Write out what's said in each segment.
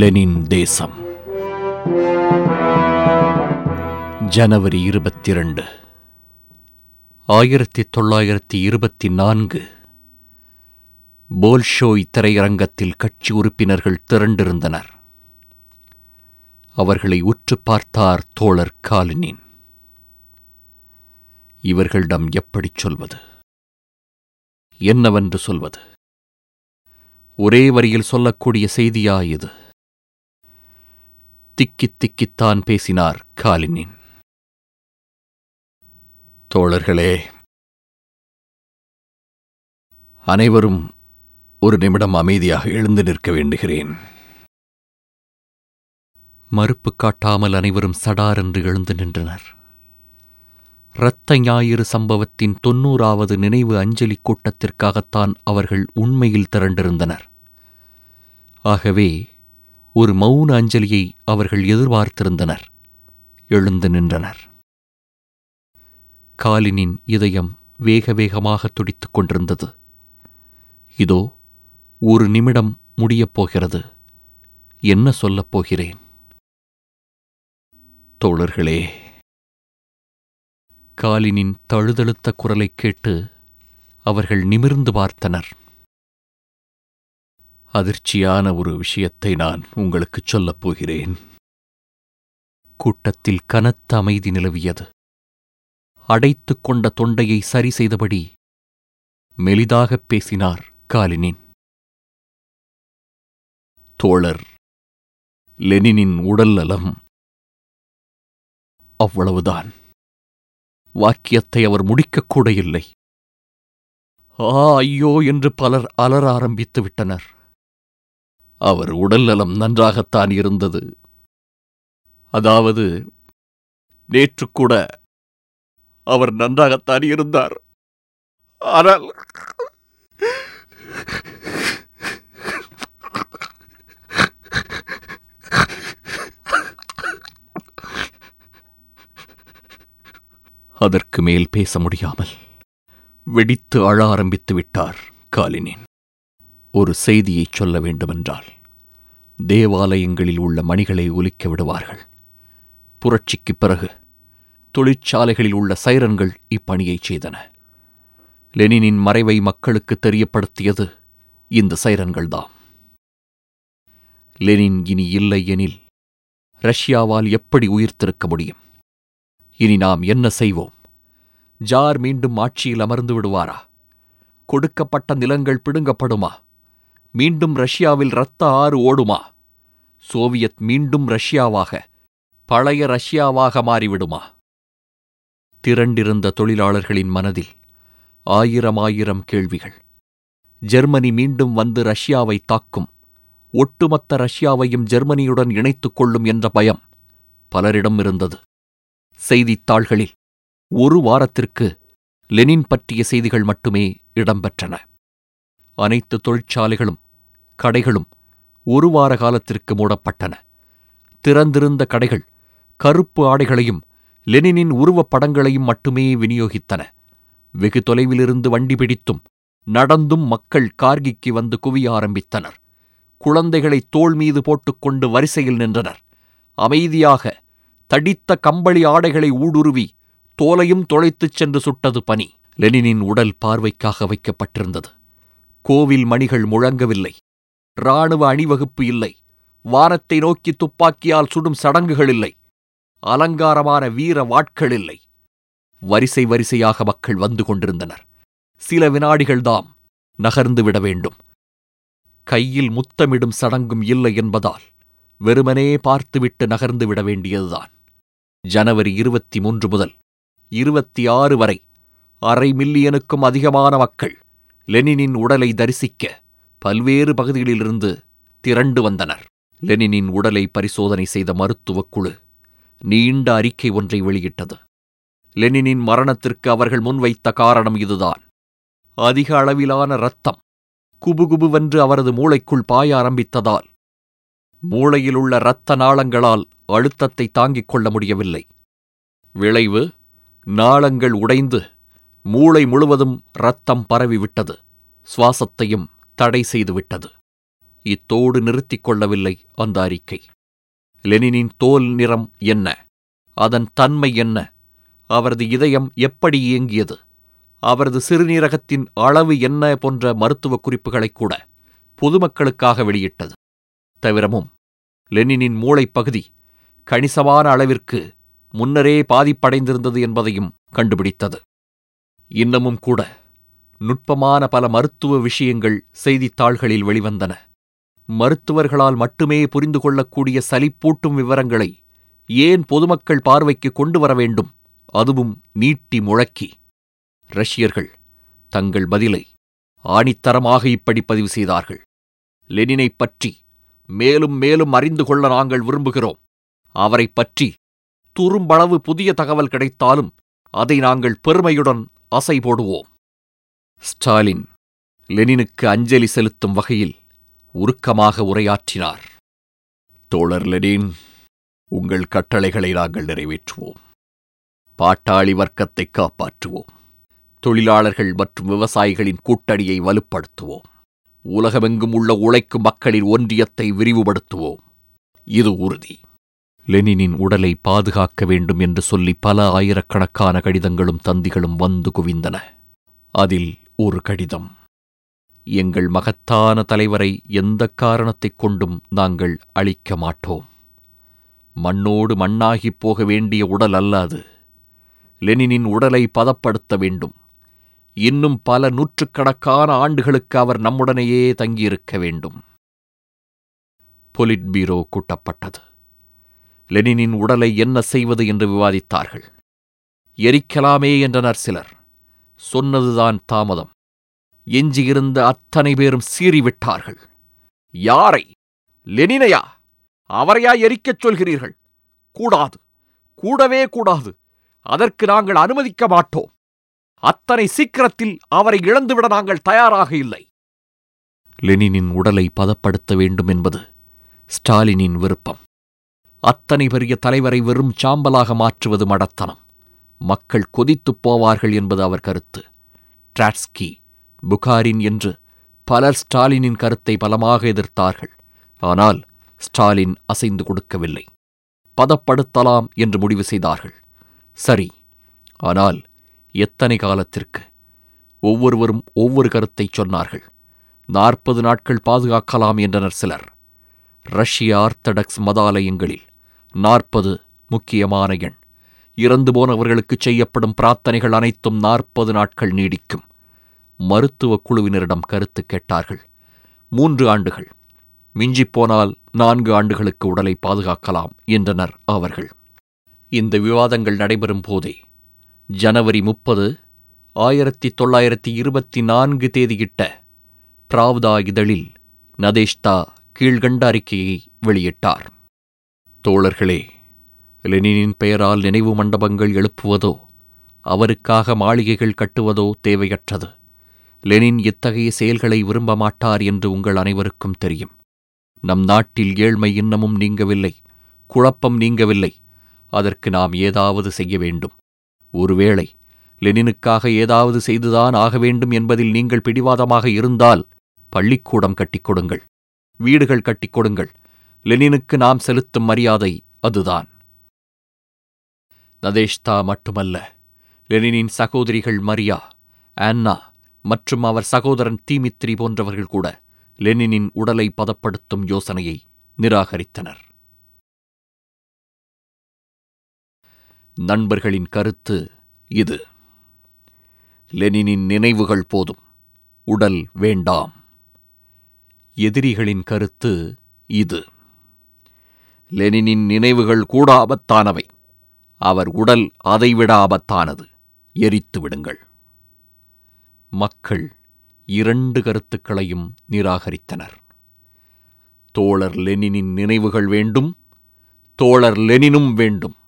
Lenin தேசம் ஜனவரி இருபத்தி இரண்டு ஆயிரத்தி தொள்ளாயிரத்தி இருபத்தி நான்கு போல்ஷோய் திரையரங்கத்தில் கட்சி உறுப்பினர்கள் திரண்டிருந்தனர் அவர்களை உற்று பார்த்தார் தோழர் காலினின் இவர்களிடம் எப்படிச் சொல்வது என்னவென்று சொல்வது ஒரே வரியில் சொல்லக்கூடிய செய்தியா இது திக்கித் திக்கித்தான் பேசினார் காலினின் தோழர்களே அனைவரும் ஒரு நிமிடம் அமைதியாக எழுந்து நிற்க வேண்டுகிறேன் மறுப்பு காட்டாமல் அனைவரும் சடாரென்று எழுந்து நின்றனர் இரத்த ஞாயிறு சம்பவத்தின் தொன்னூறாவது நினைவு அஞ்சலி கூட்டத்திற்காகத்தான் அவர்கள் உண்மையில் திரண்டிருந்தனர் ஆகவே ஒரு மௌன அஞ்சலியை அவர்கள் எதிர்பார்த்திருந்தனர் எழுந்து நின்றனர் காலினின் இதயம் வேக வேகமாக துடித்துக் கொண்டிருந்தது இதோ ஒரு நிமிடம் முடியப் போகிறது என்ன சொல்லப் போகிறேன் தோழர்களே காலினின் தழுதழுத்த குரலைக் கேட்டு அவர்கள் நிமிர்ந்து பார்த்தனர் அதிர்ச்சியான ஒரு விஷயத்தை நான் உங்களுக்குச் சொல்லப் போகிறேன் கூட்டத்தில் கனத்த அமைதி நிலவியது அடைத்துக் கொண்ட தொண்டையை சரி செய்தபடி மெலிதாகப் பேசினார் காலினின் தோழர் லெனினின் உடல் நலம் அவ்வளவுதான் வாக்கியத்தை அவர் முடிக்கக்கூட இல்லை ஆ ஐயோ என்று பலர் அலற ஆரம்பித்து விட்டனர் அவர் உடல்நலம் நன்றாகத்தான் இருந்தது அதாவது நேற்று கூட அவர் நன்றாகத்தான் இருந்தார் ஆனால் அதற்கு மேல் பேச முடியாமல் வெடித்து அழ ஆரம்பித்து விட்டார் காலினின் ஒரு செய்தியைச் சொல்ல வேண்டுமென்றால் தேவாலயங்களில் உள்ள மணிகளை ஒலிக்க விடுவார்கள் புரட்சிக்குப் பிறகு தொழிற்சாலைகளில் உள்ள சைரன்கள் இப்பணியைச் செய்தன லெனினின் மறைவை மக்களுக்கு தெரியப்படுத்தியது இந்த சைரன்கள்தாம் லெனின் இனி இல்லை எனில் ரஷ்யாவால் எப்படி உயிர்த்திருக்க முடியும் இனி நாம் என்ன செய்வோம் ஜார் மீண்டும் ஆட்சியில் அமர்ந்து விடுவாரா கொடுக்கப்பட்ட நிலங்கள் பிடுங்கப்படுமா மீண்டும் ரஷ்யாவில் இரத்த ஆறு ஓடுமா சோவியத் மீண்டும் ரஷ்யாவாக பழைய ரஷ்யாவாக மாறிவிடுமா திரண்டிருந்த தொழிலாளர்களின் மனதில் ஆயிரம் ஆயிரம் கேள்விகள் ஜெர்மனி மீண்டும் வந்து ரஷ்யாவை தாக்கும் ஒட்டுமொத்த ரஷ்யாவையும் ஜெர்மனியுடன் இணைத்துக் கொள்ளும் என்ற பயம் பலரிடம் இருந்தது செய்தித்தாள்களில் ஒரு வாரத்திற்கு லெனின் பற்றிய செய்திகள் மட்டுமே இடம்பெற்றன அனைத்து தொழிற்சாலைகளும் கடைகளும் ஒரு வார காலத்திற்கு மூடப்பட்டன திறந்திருந்த கடைகள் கருப்பு ஆடைகளையும் லெனினின் உருவப் படங்களையும் மட்டுமே விநியோகித்தன வெகு தொலைவிலிருந்து வண்டி பிடித்தும் நடந்தும் மக்கள் கார்கிக்கு வந்து குவிய ஆரம்பித்தனர் குழந்தைகளை தோள் மீது போட்டுக்கொண்டு வரிசையில் நின்றனர் அமைதியாக தடித்த கம்பளி ஆடைகளை ஊடுருவி தோலையும் தொலைத்துச் சென்று சுட்டது பனி லெனினின் உடல் பார்வைக்காக வைக்கப்பட்டிருந்தது கோவில் மணிகள் முழங்கவில்லை இராணுவ அணிவகுப்பு இல்லை வானத்தை நோக்கி துப்பாக்கியால் சுடும் சடங்குகள் இல்லை அலங்காரமான வீர வாட்கள் இல்லை வரிசை வரிசையாக மக்கள் வந்து கொண்டிருந்தனர் சில வினாடிகள்தாம் நகர்ந்து விட வேண்டும் கையில் முத்தமிடும் சடங்கும் இல்லை என்பதால் வெறுமனே பார்த்துவிட்டு நகர்ந்து விட வேண்டியதுதான் ஜனவரி இருபத்தி மூன்று முதல் இருபத்தி ஆறு வரை அரை மில்லியனுக்கும் அதிகமான மக்கள் லெனினின் உடலை தரிசிக்க பல்வேறு பகுதிகளிலிருந்து திரண்டு வந்தனர் லெனினின் உடலை பரிசோதனை செய்த மருத்துவக் குழு நீண்ட அறிக்கை ஒன்றை வெளியிட்டது லெனினின் மரணத்திற்கு அவர்கள் முன்வைத்த காரணம் இதுதான் அதிக அளவிலான இரத்தம் குபுகுபுவென்று அவரது மூளைக்குள் பாய ஆரம்பித்ததால் மூளையில் உள்ள இரத்த நாளங்களால் அழுத்தத்தை தாங்கிக் கொள்ள முடியவில்லை விளைவு நாளங்கள் உடைந்து மூளை முழுவதும் இரத்தம் பரவிவிட்டது சுவாசத்தையும் தடை செய்துவிட்டது இத்தோடு நிறுத்திக் கொள்ளவில்லை அந்த அறிக்கை லெனினின் தோல் நிறம் என்ன அதன் தன்மை என்ன அவரது இதயம் எப்படி இயங்கியது அவரது சிறுநீரகத்தின் அளவு என்ன போன்ற மருத்துவ குறிப்புகளைக் கூட பொதுமக்களுக்காக வெளியிட்டது தவிரமும் லெனினின் மூளைப்பகுதி கணிசமான அளவிற்கு முன்னரே பாதிப்படைந்திருந்தது என்பதையும் கண்டுபிடித்தது இன்னமும் கூட நுட்பமான பல மருத்துவ விஷயங்கள் செய்தித்தாள்களில் வெளிவந்தன மருத்துவர்களால் மட்டுமே புரிந்து கொள்ளக்கூடிய சலிப்பூட்டும் விவரங்களை ஏன் பொதுமக்கள் பார்வைக்கு கொண்டு வர வேண்டும் அதுவும் நீட்டி முழக்கி ரஷ்யர்கள் தங்கள் பதிலை ஆணித்தரமாக இப்படி பதிவு செய்தார்கள் லெனினைப் பற்றி மேலும் மேலும் அறிந்து கொள்ள நாங்கள் விரும்புகிறோம் அவரைப் பற்றி துரும்பளவு புதிய தகவல் கிடைத்தாலும் அதை நாங்கள் பெருமையுடன் அசை போடுவோம் ஸ்டாலின் லெனினுக்கு அஞ்சலி செலுத்தும் வகையில் உருக்கமாக உரையாற்றினார் தோழர் லெனின் உங்கள் கட்டளைகளை நாங்கள் நிறைவேற்றுவோம் பாட்டாளி வர்க்கத்தை காப்பாற்றுவோம் தொழிலாளர்கள் மற்றும் விவசாயிகளின் கூட்டணியை வலுப்படுத்துவோம் உலகமெங்கும் உள்ள உழைக்கும் மக்களின் ஒன்றியத்தை விரிவுபடுத்துவோம் இது உறுதி லெனினின் உடலை பாதுகாக்க வேண்டும் என்று சொல்லி பல ஆயிரக்கணக்கான கடிதங்களும் தந்திகளும் வந்து குவிந்தன அதில் ஒரு கடிதம் எங்கள் மகத்தான தலைவரை எந்த காரணத்தைக் கொண்டும் நாங்கள் அழிக்க மாட்டோம் மண்ணோடு மண்ணாகிப் போக வேண்டிய உடல் அல்ல அது லெனினின் உடலை பதப்படுத்த வேண்டும் இன்னும் பல நூற்றுக்கணக்கான ஆண்டுகளுக்கு அவர் நம்முடனேயே தங்கியிருக்க வேண்டும் பொலிட் பீரோ கூட்டப்பட்டது லெனினின் உடலை என்ன செய்வது என்று விவாதித்தார்கள் எரிக்கலாமே என்றனர் சிலர் சொன்னதுதான் தாமதம் எஞ்சியிருந்த அத்தனை பேரும் சீறிவிட்டார்கள் யாரை லெனினையா அவரையா எரிக்கச் சொல்கிறீர்கள் கூடாது கூடவே கூடாது அதற்கு நாங்கள் அனுமதிக்க மாட்டோம் அத்தனை சீக்கிரத்தில் அவரை இழந்துவிட நாங்கள் தயாராக இல்லை லெனினின் உடலை பதப்படுத்த வேண்டும் என்பது ஸ்டாலினின் விருப்பம் அத்தனை பெரிய தலைவரை வெறும் சாம்பலாக மாற்றுவது மடத்தனம் மக்கள் கொதித்துப் போவார்கள் என்பது அவர் கருத்து டிராட்ஸ்கி புகாரின் என்று பலர் ஸ்டாலினின் கருத்தை பலமாக எதிர்த்தார்கள் ஆனால் ஸ்டாலின் அசைந்து கொடுக்கவில்லை பதப்படுத்தலாம் என்று முடிவு செய்தார்கள் சரி ஆனால் எத்தனை காலத்திற்கு ஒவ்வொருவரும் ஒவ்வொரு கருத்தைச் சொன்னார்கள் நாற்பது நாட்கள் பாதுகாக்கலாம் என்றனர் சிலர் ரஷ்ய ஆர்த்தடக்ஸ் மதாலயங்களில் நாற்பது முக்கியமான எண் இறந்து போனவர்களுக்கு செய்யப்படும் பிரார்த்தனைகள் அனைத்தும் நாற்பது நாட்கள் நீடிக்கும் மருத்துவ குழுவினரிடம் கருத்து கேட்டார்கள் மூன்று ஆண்டுகள் மிஞ்சிப்போனால் நான்கு ஆண்டுகளுக்கு உடலை பாதுகாக்கலாம் என்றனர் அவர்கள் இந்த விவாதங்கள் நடைபெறும் போதே ஜனவரி முப்பது ஆயிரத்தி தொள்ளாயிரத்தி இருபத்தி நான்கு தேதியிட்ட பிராவ்தா இதழில் நதேஷ்தா கீழ்கண்ட அறிக்கையை வெளியிட்டார் தோழர்களே லெனினின் பெயரால் நினைவு மண்டபங்கள் எழுப்புவதோ அவருக்காக மாளிகைகள் கட்டுவதோ தேவையற்றது லெனின் இத்தகைய செயல்களை விரும்ப மாட்டார் என்று உங்கள் அனைவருக்கும் தெரியும் நம் நாட்டில் ஏழ்மை இன்னமும் நீங்கவில்லை குழப்பம் நீங்கவில்லை அதற்கு நாம் ஏதாவது செய்ய வேண்டும் ஒருவேளை லெனினுக்காக ஏதாவது செய்துதான் ஆக வேண்டும் என்பதில் நீங்கள் பிடிவாதமாக இருந்தால் பள்ளிக்கூடம் கட்டிக் கொடுங்கள் வீடுகள் கட்டிக் கொடுங்கள் லெனினுக்கு நாம் செலுத்தும் மரியாதை அதுதான் நதேஷ்தா மட்டுமல்ல லெனினின் சகோதரிகள் மரியா ஆன்னா மற்றும் அவர் சகோதரன் தீமித்ரி போன்றவர்கள் கூட லெனினின் உடலை பதப்படுத்தும் யோசனையை நிராகரித்தனர் நண்பர்களின் கருத்து இது லெனினின் நினைவுகள் போதும் உடல் வேண்டாம் எதிரிகளின் கருத்து இது லெனினின் நினைவுகள் கூட ஆபத்தானவை அவர் உடல் அதைவிட ஆபத்தானது எரித்து விடுங்கள் மக்கள் இரண்டு கருத்துக்களையும் நிராகரித்தனர் தோழர் லெனினின் நினைவுகள் வேண்டும் தோழர் லெனினும் வேண்டும்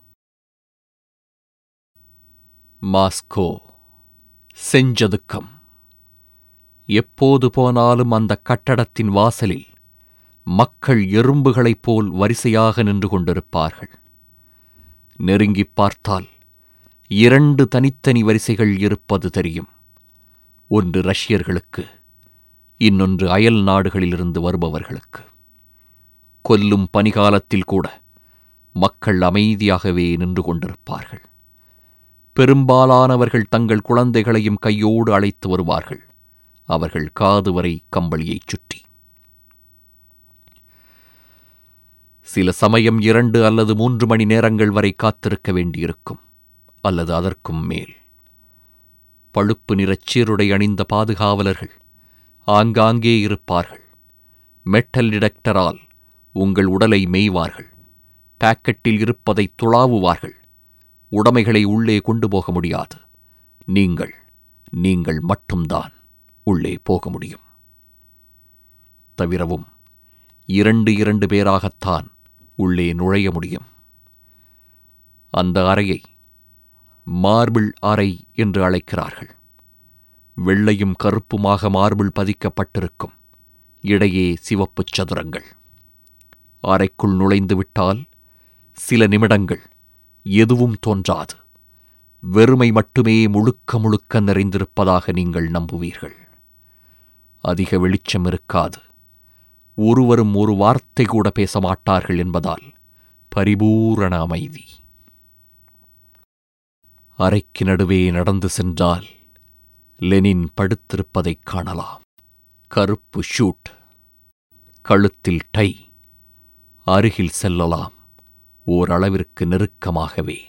மாஸ்கோ செஞ்சதுக்கம் எப்போது போனாலும் அந்த கட்டடத்தின் வாசலில் மக்கள் எறும்புகளைப் போல் வரிசையாக நின்று கொண்டிருப்பார்கள் நெருங்கிப் பார்த்தால் இரண்டு தனித்தனி வரிசைகள் இருப்பது தெரியும் ஒன்று ரஷ்யர்களுக்கு இன்னொன்று அயல் நாடுகளிலிருந்து வருபவர்களுக்கு கொல்லும் பனிகாலத்தில் கூட மக்கள் அமைதியாகவே நின்று கொண்டிருப்பார்கள் பெரும்பாலானவர்கள் தங்கள் குழந்தைகளையும் கையோடு அழைத்து வருவார்கள் அவர்கள் காது வரை கம்பளியைச் சுற்றி சில சமயம் இரண்டு அல்லது மூன்று மணி நேரங்கள் வரை காத்திருக்க வேண்டியிருக்கும் அல்லது அதற்கும் மேல் பழுப்பு நிறச் சீருடை அணிந்த பாதுகாவலர்கள் ஆங்காங்கே இருப்பார்கள் மெட்டல் டிடெக்டரால் உங்கள் உடலை மேய்வார்கள் பாக்கெட்டில் இருப்பதை துளாவுவார்கள் உடைமைகளை உள்ளே கொண்டு போக முடியாது நீங்கள் நீங்கள் மட்டும்தான் உள்ளே போக முடியும் தவிரவும் இரண்டு இரண்டு பேராகத்தான் உள்ளே நுழைய முடியும் அந்த அறையை மார்பிள் அறை என்று அழைக்கிறார்கள் வெள்ளையும் கருப்புமாக மார்பிள் பதிக்கப்பட்டிருக்கும் இடையே சிவப்புச் சதுரங்கள் அறைக்குள் நுழைந்து விட்டால் சில நிமிடங்கள் எதுவும் தோன்றாது வெறுமை மட்டுமே முழுக்க முழுக்க நிறைந்திருப்பதாக நீங்கள் நம்புவீர்கள் அதிக வெளிச்சம் இருக்காது ஒருவரும் ஒரு வார்த்தை கூட பேச மாட்டார்கள் என்பதால் பரிபூரண அமைதி அறைக்கு நடுவே நடந்து சென்றால் லெனின் படுத்திருப்பதைக் காணலாம் கருப்பு ஷூட் கழுத்தில் டை அருகில் செல்லலாம் ஓரளவிற்கு நெருக்கமாகவே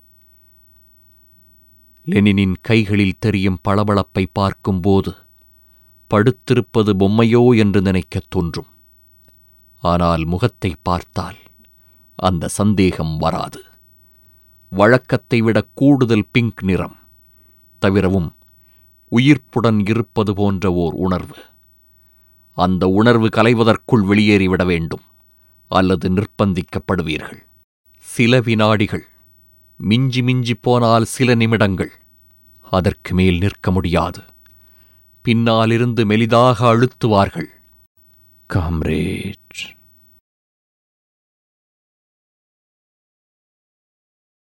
லெனினின் கைகளில் தெரியும் பளபளப்பை பார்க்கும்போது படுத்திருப்பது பொம்மையோ என்று நினைக்கத் தோன்றும் ஆனால் முகத்தை பார்த்தால் அந்த சந்தேகம் வராது வழக்கத்தை விட கூடுதல் பிங்க் நிறம் தவிரவும் உயிர்ப்புடன் இருப்பது போன்ற ஓர் உணர்வு அந்த உணர்வு கலைவதற்குள் வெளியேறிவிட வேண்டும் அல்லது நிர்பந்திக்கப்படுவீர்கள் சில வினாடிகள் மிஞ்சி மிஞ்சி போனால் சில நிமிடங்கள் அதற்கு மேல் நிற்க முடியாது பின்னாலிருந்து மெலிதாக அழுத்துவார்கள் காம்ரேட்